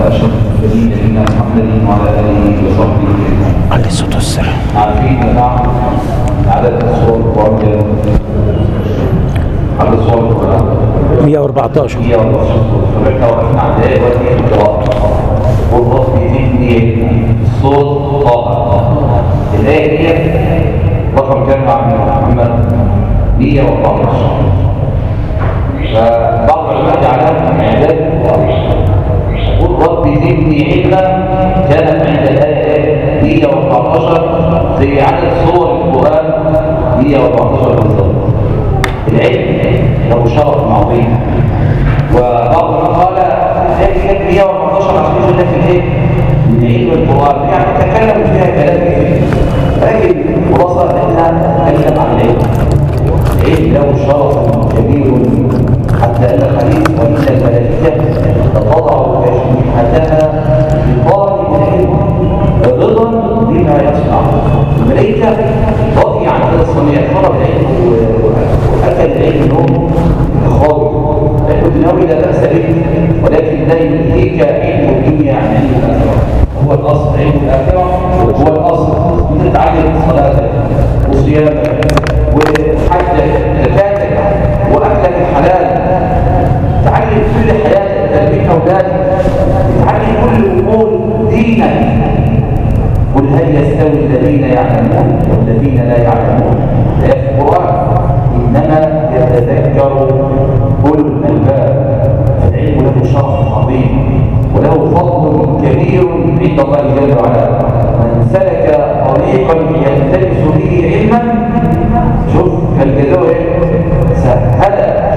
على اشرف المرسلين نبينا محمد وعلى اله وصحبه اجمعين. عليه الصلاة والسلام عارفين يا جماعه عدد الصور القران كام؟ عدد الصور القران 114 هي والله طب احنا وقفنا عند ايه دلوقتي القراءه والرفض دي الصوت طاقه الايه دي رقم كام يا عم محمد 114 فبعض العلماء جعلها من اعداد يقول رب زدني علما كانت عند الايه 114 زي عدد صور القران 114 بالظبط العلم له شرف عظيم وبعض من قال ازاي كانت 114 عشان يقول لك الايه من علم القران يعني تكلموا فيها كلام كثير لكن الخلاصه ان احنا نتكلم عن العلم العلم له شرف كبير حتى ان الحديث وان الملائكه لتضع اجنحتها لطالب العلم رضا بما يصنع الملائكه راضيه عن هذا الصنيع طلب العلم واكل العلم نوم خالص يقول انه لا باس به ولكن لا يلهيك علم الدنيا عن علم الاخره هو الاصل علم الاخره هو الاصل انت تتعلم صلاتك وصيامك وحجك زكاتك واكلك الحلال تعلم كل حياتك تربيه اولادك تعلم كل امور دينك قل هل يستوي الذين يعلمون والذين لا يعلمون لا في القران انما يتذكر اولو الالباب فالعلم له شرف عظيم وله فضل كبير عند الله جل وعلا من سلك طريقا يلتمس به علما شوف الجزاء سهل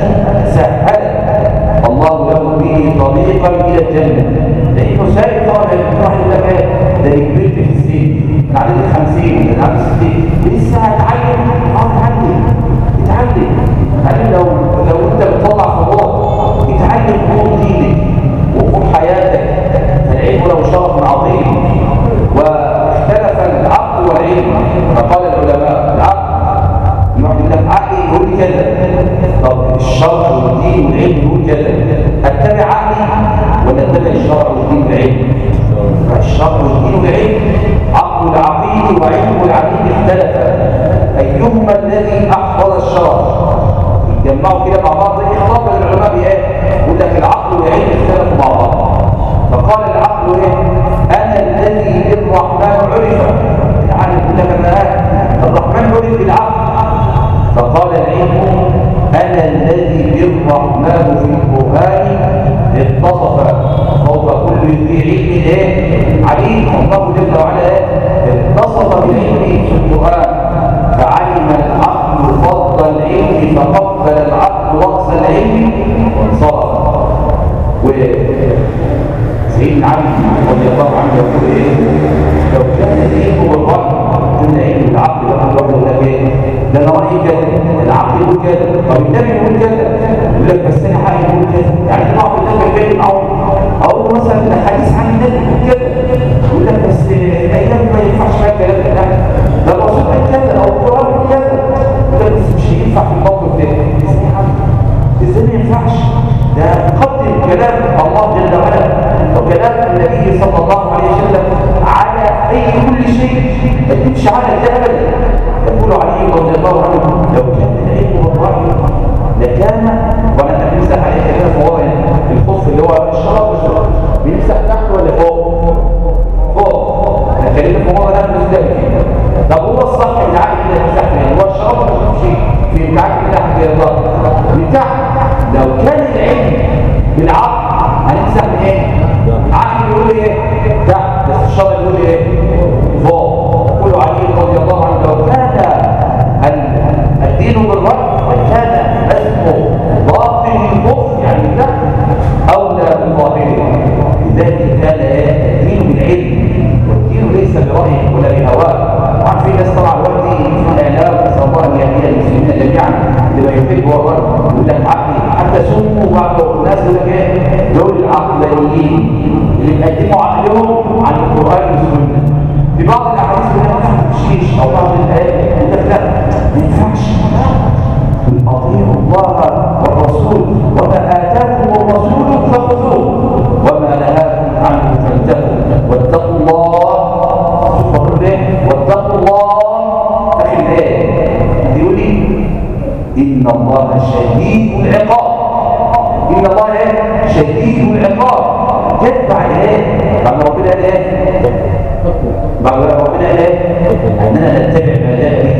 سهل الله له به طريقا الى الجنه لانه سالك طالب واحد يقول لك ده كبرت في السن من عدد الخمسين من عدد الستين لسه هتعلم اه اتعلم اتعلم اتعلم لو لو انت بتطلع خطوات اتعلم امور دينك وامور حياتك العلم له شرف عظيم واختلف العقل والعلم فقال العلماء العقل يقعد يقول لك عقلي يقول لي كذا طب الشرع والدين والعلم يقول كذا اتبع عقلي ولا اتبع الشرع والدين والعلم فالشرع والدين والعلم عقل العقيل وعلم العقيل اختلفا ايهما الذي احفظ الشرع يتجمعوا كده مع بعض زي خطاب العلماء بايه يقول لك العقل والعلم اختلفوا مع بعض فقال العقل ايه انا الذي بالرحمن عرف العقل يقول لك انا الرحمن عرف بالعقل فقال العلم انا الذي بالرحمن في القران اتصف فوق كل ذي علم ايه عليم الله جل وعلا ايه اتصف بالعلم في القران فعلم العقل فضل العلم فقبل العقل رأس العلم وانصرف وسيدنا علي رضي الله عنه يقول ايه لو كان العلم والرأي كنا علم العقل بقى الواحد يقول لك ايه ده انا رايي كذا العقل يقول كذا طب النبي يقول كذا يقول لك بس انا حقي يقول كذا يعني بعض الناس بيتكلم او او مثلا حديث عن النبي يقول كذا يقول لك بس الايام ما ينفعش فيها الكلام ده لا ده الرسول قال كذا او القران قال كذا ده بس مش هينفع في الموقف ده ازاي يا عم ازاي ما ينفعش ده قدم كلام الله جل وعلا وكلام النبي صلى الله عليه وسلم على اي كل شيء ما تمشي على ده ابدا يقول علي رضي الله عنه لو كان العلم والراي لكان وانا بنمسح عليه كده فوق الخف اللي هو الشراب الشراب بنمسح تحت ولا فوق؟ فوق احنا اتكلمنا في مره ده ازاي طب هو الصح اللي عامل كده يمسح فين؟ هو الشراب ولا مش في بتاعك تحت يا الله من تحت لو كان العلم بالعقل هنمسح من ايه؟ عقل يقول ايه؟ تحت بس الشرع يقول ايه؟ فوق قولوا علي رضي الله عنه لو كان الدين بالرأي لكان اسمه باطن الكفر يعني ده اولى بظاهره لذلك كان ايه؟ الدين بالعلم والدين ليس برأي ولا بهواه وعن في ناس طبعا دلوقتي في الاعلام نسال الله ان يهدي المسلمين جميعا لما يحب والله يقول لك عقلي حتى سموا بعض الناس يقول لك ايه؟ دول العقلانيين اللي بيقدموا عقلهم عن القران والسنه في بعض الاحاديث اللي ما تمشيش او بعض الايات يقول لك لا ما ينفعش اطيعوا الله والرسول وما اتاكم الرسول فخذوه وما نهاكم عنه إن الله شديد العقاب إن الله إيه؟ شديد العقاب جت بعد إيه؟ بعد ربنا قال إيه؟ بعد ربنا قال إيه؟ أننا نتبع ما جاء به